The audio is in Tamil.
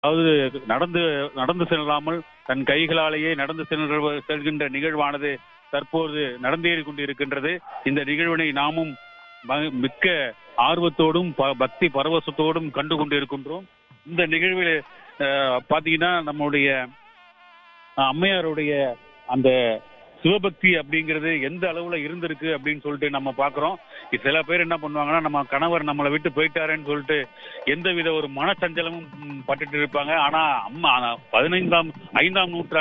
அதாவது நடந்து நடந்து செல்லாமல் தன் கைகளாலேயே நடந்து செல்ற செல்கின்ற நிகழ்வானது தற்போது நடந்தேறி கொண்டிருக்கின்றது இந்த நிகழ்வினை நாமும் ம- மிக்க ஆர்வத்தோடும் ப- பக்தி பரவசத்தோடும் கண்டு கொண்டிருக்கின்றோம் இந்த நிகழ்வில் அஹ், பாத்தீங்கன்னா நம்முடைய அஹ், அம்மையாருடைய அந்த சிவபக்தி அப்படிங்கிறது எந்த அளவுல இருந்திருக்கு அப்படின்னு சொல்லிட்டு நம்ம பாக்குறோம் சில பேர் என்ன பண்ணுவாங்கன்னா நம்ம கணவர் நம்மளை விட்டு போயிட்டாருன்னு சொல்லிட்டு எந்தவித ஒரு மனசஞ்சலமும் ம், பட்டுட்டு இருப்பாங்க ஆனா அம்மா பதினைந்தாம் ஐந்தாம் நூற்றாண்டு